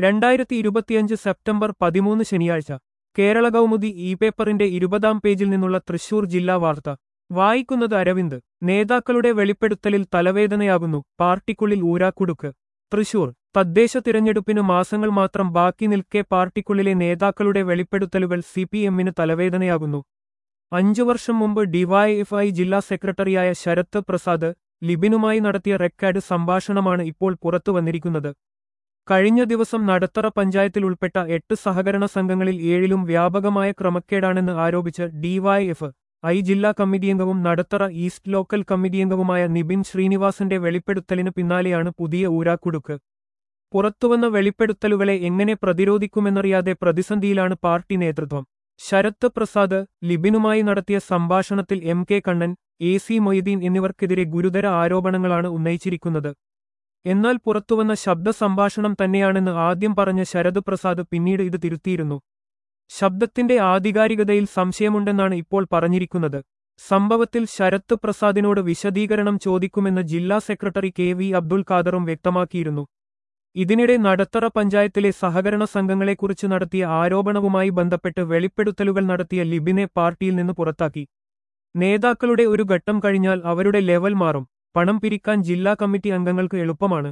രണ്ടായിരത്തി ഇരുപത്തിയഞ്ച് സെപ്റ്റംബർ പതിമൂന്ന് ശനിയാഴ്ച കേരള കൗമുദി ഇ പേപ്പറിന്റെ ഇരുപതാം പേജിൽ നിന്നുള്ള തൃശൂർ ജില്ലാ വാർത്ത വായിക്കുന്നത് അരവിന്ദ് നേതാക്കളുടെ വെളിപ്പെടുത്തലിൽ തലവേദനയാകുന്നു പാർട്ടിക്കുള്ളിൽ ഊരാക്കുടുക്ക് തൃശൂർ തദ്ദേശ തിരഞ്ഞെടുപ്പിന് മാസങ്ങൾ മാത്രം ബാക്കി നിൽക്കെ പാർട്ടിക്കുള്ളിലെ നേതാക്കളുടെ വെളിപ്പെടുത്തലുകൾ സി പി എമ്മിന് തലവേദനയാകുന്നു അഞ്ചു വർഷം മുമ്പ് ഡിവൈഎഫ്ഐ ജില്ലാ സെക്രട്ടറിയായ ശരത് പ്രസാദ് ലിബിനുമായി നടത്തിയ റെക്കോർഡ് സംഭാഷണമാണ് ഇപ്പോൾ പുറത്തുവന്നിരിക്കുന്നത് കഴിഞ്ഞ ദിവസം നടത്തറ പഞ്ചായത്തിൽ ഉൾപ്പെട്ട എട്ട് സഹകരണ സംഘങ്ങളിൽ ഏഴിലും വ്യാപകമായ ക്രമക്കേടാണെന്ന് ആരോപിച്ച് ഡിവൈഎഫ് ഐ ജില്ലാ കമ്മിറ്റിയംഗവും നടത്തറ ഈസ്റ്റ് ലോക്കൽ കമ്മിറ്റിയംഗവുമായ നിബിൻ ശ്രീനിവാസന്റെ വെളിപ്പെടുത്തലിന് പിന്നാലെയാണ് പുതിയ ഊരാക്കുടുക്ക് പുറത്തുവന്ന വെളിപ്പെടുത്തലുകളെ എങ്ങനെ പ്രതിരോധിക്കുമെന്നറിയാതെ പ്രതിസന്ധിയിലാണ് പാർട്ടി നേതൃത്വം ശരത് പ്രസാദ് ലിബിനുമായി നടത്തിയ സംഭാഷണത്തിൽ M K Kannan A C Moideen എന്നിവർക്കെതിരെ ഗുരുതര ആരോപണങ്ങളാണ് ഉന്നയിച്ചിരിക്കുന്നത് എന്നാൽ പുറത്തുവന്ന ശബ്ദ സംഭാഷണം തന്നെയാണെന്ന് ആദ്യം പറഞ്ഞ ശരത് പ്രസാദ് പിന്നീട് ഇത് തിരുത്തിയിരുന്നു ശബ്ദത്തിന്റെ ആധികാരികതയിൽ സംശയമുണ്ടെന്നാണ് ഇപ്പോൾ പറഞ്ഞിരിക്കുന്നത് സംഭവത്തിൽ ശരത് പ്രസാദിനോട് വിശദീകരണം ചോദിക്കുമെന്ന് ജില്ലാ സെക്രട്ടറി കെ വി അബ്ദുൽ ഖാദറും വ്യക്തമാക്കിയിരുന്നു ഇതിനിടെ നടത്തറ പഞ്ചായത്തിലെ സഹകരണ സംഘങ്ങളെക്കുറിച്ച് നടത്തിയ ആരോപണവുമായി ബന്ധപ്പെട്ട് വെളിപ്പെടുത്തലുകൾ നടത്തിയ ലിബിനെ പാർട്ടിയിൽ നിന്ന് പുറത്താക്കി നേതാക്കളുടെ ഒരു ഘട്ടം കഴിഞ്ഞാൽ അവരുടെ ലെവൽ മാറും പണം പിരിക്കാൻ ജില്ലാ കമ്മിറ്റി അംഗങ്ങൾക്ക് എളുപ്പമാണ്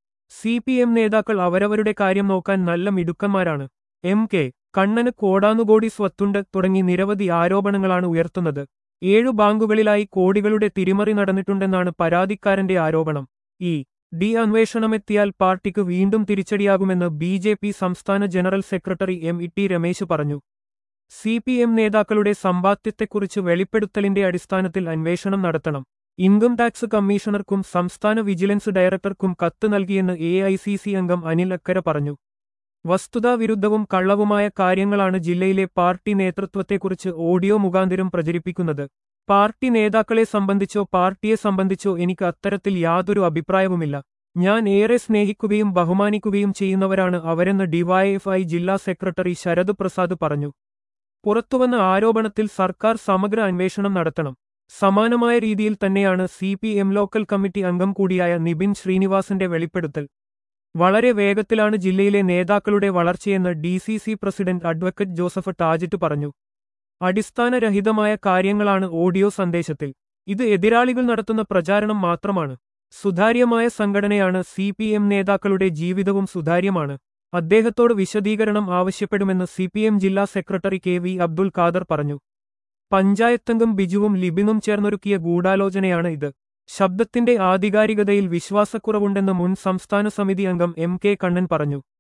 സി പി എം നേതാക്കൾ അവരവരുടെ കാര്യം നോക്കാൻ നല്ല മിടുക്കന്മാരാണ് എം കെ കണ്ണന് കോടാനുകോടി സ്വത്തുണ്ട് തുടങ്ങി നിരവധി ആരോപണങ്ങളാണ് ഉയർത്തുന്നത് ഏഴു ബാങ്കുകളിലായി കോടികളുടെ തിരിമറി നടന്നിട്ടുണ്ടെന്നാണ് പരാതിക്കാരന്റെ ആരോപണം ഈ ഡി അന്വേഷണമെത്തിയാൽ പാർട്ടിക്ക് വീണ്ടും തിരിച്ചടിയാകുമെന്ന് ബി ജെ പി സംസ്ഥാന general secretary M E T Ramesh പറഞ്ഞു സി പി എം നേതാക്കളുടെ സമ്പാദ്യത്തെക്കുറിച്ച് വെളിപ്പെടുത്തലിന്റെ അടിസ്ഥാനത്തിൽ അന്വേഷണം നടത്തണം ഇൻകം ടാക്സ് കമ്മീഷണർക്കും സംസ്ഥാന വിജിലൻസ് ഡയറക്ടർക്കും കത്ത് നൽകിയെന്ന് എ ഐ സി സി അംഗം അനിൽ അക്കര പറഞ്ഞു വസ്തുതാവിരുദ്ധവും കള്ളവുമായ കാര്യങ്ങളാണ് ജില്ലയിലെ പാർട്ടി നേതൃത്വത്തെക്കുറിച്ച് ഓഡിയോ മുഖാന്തരം പ്രചരിപ്പിക്കുന്നത് പാർട്ടി നേതാക്കളെ സംബന്ധിച്ചോ പാർട്ടിയെ സംബന്ധിച്ചോ എനിക്ക് അത്തരത്തിൽ യാതൊരു അഭിപ്രായവുമില്ല ഞാൻ ഏറെ സ്നേഹിക്കുകയും ബഹുമാനിക്കുകയും ചെയ്യുന്നവരാണ് അവരെന്ന് ഡിവൈഎഫ്ഐ ജില്ലാ സെക്രട്ടറി ശരത് പ്രസാദ് പറഞ്ഞു പുറത്തുവന്ന ആരോപണത്തിൽ സർക്കാർ സമഗ്ര അന്വേഷണം നടത്തണം സമാനമായ രീതിയിൽ തന്നെയാണ് C P M local committee അംഗം കൂടിയായ നിബിൻ ശ്രീനിവാസന്റെ വെളിപ്പെടുത്തൽ വളരെ വേഗത്തിലാണ് ജില്ലയിലെ നേതാക്കളുടെ വളർച്ചയെന്ന് D C C president advocate Joseph Tajet പറഞ്ഞു അടിസ്ഥാനരഹിതമായ കാര്യങ്ങളാണ് ഓഡിയോ സന്ദേശത്തിൽ ഇത് എതിരാളികൾ നടത്തുന്ന പ്രചാരണം മാത്രമാണ് സുതാര്യമായ സംഘടനയാണ് സി പി എം നേതാക്കളുടെ ജീവിതവും സുതാര്യമാണ് അദ്ദേഹത്തോട് വിശദീകരണം ആവശ്യപ്പെടുമെന്ന് സി പി എം ജില്ലാ secretary K V Abdul Khader പറഞ്ഞു പഞ്ചായത്തംഗം ബിജുവും ലിബിനും ചേർന്നൊരുക്കിയ ഗൂഢാലോചനയാണ് ഇത് ശബ്ദത്തിന്റെ ആധികാരികതയിൽ വിശ്വാസക്കുറവുണ്ടെന്ന് മുൻ സംസ്ഥാന സമിതി അംഗം എം കെ കണ്ണൻ പറഞ്ഞു